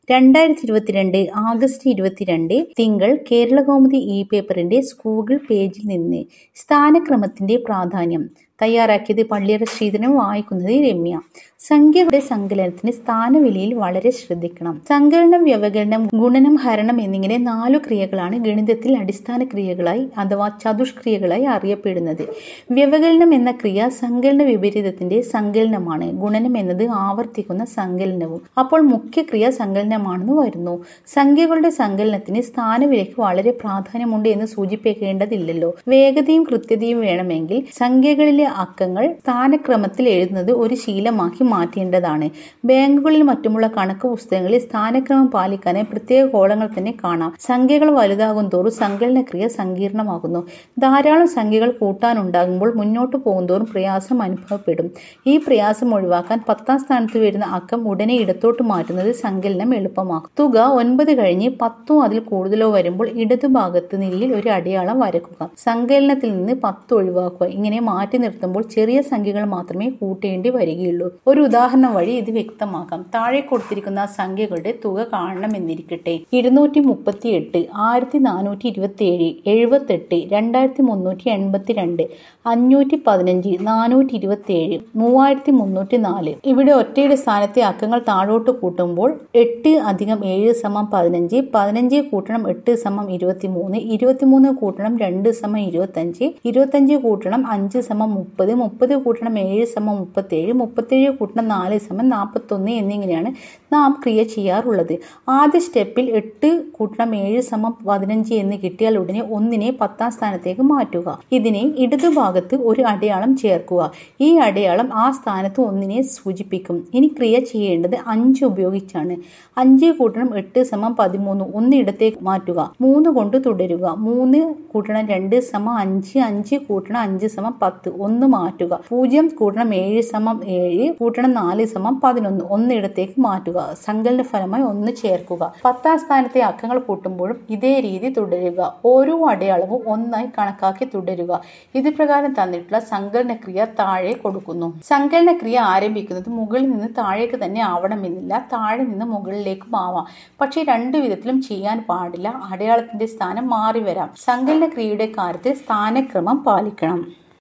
രണ്ടായിരത്തി ഇരുപത്തിരണ്ട് ആഗസ്റ്റ് ഇരുപത്തിരണ്ട് തിങ്കൾ കേരളകൗമുദി ഇ പേപ്പറിന്റെ സ്കൂൾ പേജിൽ നിന്ന് സ്ഥാനക്രമത്തിന്റെ പ്രാധാന്യം തയ്യാറാക്കിയത് പള്ളിയറ ശ്രീധരൻ വായിക്കുന്നത് രമ്യ സംഖ്യയുടെ സങ്കലനത്തിന് സ്ഥാനവിലയിൽ വളരെ ശ്രദ്ധിക്കണം സങ്കലനം വ്യവകലനം ഗുണനം ഹരണം എന്നിങ്ങനെ നാലു ക്രിയകളാണ് ഗണിതത്തിൽ അടിസ്ഥാന ക്രിയകളായി അഥവാ ചതുഷ്ക്രിയകളായി അറിയപ്പെടുന്നത് വ്യവകലനം എന്ന ക്രിയ സങ്കലന വിപരീതത്തിന്റെ സങ്കലനമാണ് ഗുണനം എന്നത് ആവർത്തിക്കുന്ന സങ്കലനവും അപ്പോൾ മുഖ്യക്രിയ സങ്കലനമാണെന്ന് വരുന്നു സംഖ്യകളുടെ സങ്കലനത്തിന് സ്ഥാനവിലയ്ക്ക് വളരെ പ്രാധാന്യമുണ്ട് എന്ന് സൂചിപ്പിക്കേണ്ടതില്ലല്ലോ വേഗതയും കൃത്യതയും വേണമെങ്കിൽ സംഖ്യകളിലെ അക്കങ്ങൾ സ്ഥാനക്രമത്തിൽ എഴുതുന്നത് ഒരു ശീലമാക്കി മാറ്റേണ്ടതാണ് ബാങ്കുകളിൽ മറ്റുമുള്ള കണക്ക് പുസ്തകങ്ങളിൽ സ്ഥാനക്രമം പാലിക്കാനായി പ്രത്യേക കോളങ്ങൾ തന്നെ കാണാം സംഖ്യകൾ വലുതാകും തോറും സങ്കലനക്രിയ സങ്കീർണമാകുന്നു ധാരാളം സംഖ്യകൾ കൂട്ടാനുണ്ടാകുമ്പോൾ മുന്നോട്ട് പോകുന്തോറും പ്രയാസം അനുഭവപ്പെടും ഈ പ്രയാസം ഒഴിവാക്കാൻ പത്താം സ്ഥാനത്ത് വരുന്ന അക്കം ഉടനെ ഇടത്തോട്ട് മാറ്റുന്നത് സങ്കലനം എളുപ്പമാക്കും തുക ഒൻപത് കഴിഞ്ഞ് പത്തോ അതിൽ കൂടുതലോ വരുമ്പോൾ ഇടതുഭാഗത്ത് നിലയിൽ ഒരു അടയാളം വരക്കുക സങ്കലനത്തിൽ നിന്ന് പത്ത് ഒഴിവാക്കുക ഇങ്ങനെ മാറ്റി നിർത്തുമ്പോൾ ചെറിയ സംഖ്യകൾ മാത്രമേ കൂട്ടേണ്ടി വരികയുള്ളൂ ഒരു ഉദാഹരണം വഴി ഇത് വ്യക്തമാക്കാം താഴെ കൊടുത്തിരിക്കുന്ന സംഖ്യകളുടെ തുക കാണണമെന്നിരിക്കട്ടെ ഇരുന്നൂറ്റി മുപ്പത്തി എട്ട് ആയിരത്തി നാനൂറ്റി ഇരുപത്തി ഏഴ് എഴുപത്തെട്ട് രണ്ടായിരത്തി മുന്നൂറ്റി എൺപത്തി രണ്ട് അഞ്ഞൂറ്റി പതിനഞ്ച് നാനൂറ്റി ഇരുപത്തി ഏഴ് മൂവായിരത്തി മുന്നൂറ്റി നാല് ഇവിടെ ഒറ്റയുടെ സ്ഥാനത്തെ അക്കങ്ങൾ താഴോട്ട് കൂട്ടുമ്പോൾ എട്ട് അധികം ഏഴ് സമം പതിനഞ്ച് പതിനഞ്ച് കൂട്ടണം എട്ട് സമം ഇരുപത്തി മൂന്ന് ഇരുപത്തിമൂന്ന് കൂട്ടണം രണ്ട് സമം ഇരുപത്തഞ്ച് ഇരുപത്തഞ്ച് കൂട്ടണം അഞ്ച് സമം മുപ്പത് മുപ്പത് കൂട്ടണം ഏഴ് സമം മുപ്പത്തേഴ് മുപ്പത്തേഴ് കൂട്ടണം നാല് സമം നാൽപ്പത്തൊന്ന് എന്നിങ്ങനെയാണ് നാം ക്രിയ ചെയ്യാറുള്ളത് ആദ്യ സ്റ്റെപ്പിൽ എട്ട് കൂട്ടണം ഏഴ് സമം പതിനഞ്ച് എന്ന് കിട്ടിയാൽ ഉടനെ ഒന്നിനെ പത്താം സ്ഥാനത്തേക്ക് മാറ്റുക ഇതിനെ ഇടതുഭാഗത്ത് ഒരു അടയാളം ചേർക്കുക ഈ അടയാളം ആ സ്ഥാനത്ത് ഒന്നിനെ സൂചിപ്പിക്കും ഇനി ക്രിയ ചെയ്യേണ്ടത് അഞ്ച് ഉപയോഗിച്ചാണ് അഞ്ച് കൂട്ടണം എട്ട് സമം പതിമൂന്ന് ഒന്ന് ഇടത്തേക്ക് മാറ്റുക മൂന്ന് കൊണ്ട് തുടരുക മൂന്ന് കൂട്ടണം രണ്ട് സമം അഞ്ച് അഞ്ച് കൂട്ടണം അഞ്ച് സമം പത്ത് ഒന്ന് മാറ്റുക പൂജ്യം കൂട്ടണം ഏഴ് സമം ഏഴ് കൂട്ടണം നാല് സമം പതിനൊന്ന് ഒന്നിടത്തേക്ക് മാറ്റുക സങ്കലന ഫലമായി ഒന്ന് ചേർക്കുക പത്താം സ്ഥാനത്തെ അക്കങ്ങൾ കൂട്ടുമ്പോഴും ഇതേ രീതി തുടരുക ഓരോ അടയാളവും ഒന്നായി കണക്കാക്കി തുടരുക ഇത് പ്രകാരം തന്നിട്ടുള്ള സങ്കലനക്രിയ താഴെ കൊടുക്കുന്നു സങ്കലനക്രിയ ആരംഭിക്കുന്നത് മുകളിൽ നിന്ന് താഴേക്ക് തന്നെ ആവണമെന്നില്ല താഴെ നിന്ന് മുകളിലേക്കും ആവാം പക്ഷേ രണ്ടു വിധത്തിലും ചെയ്യാൻ പാടില്ല അടയാളത്തിന്റെ സ്ഥാനം മാറി വരാം സങ്കലനക്രിയയുടെ കാര്യത്തിൽ സ്ഥാനക്രമം പാലിക്കണം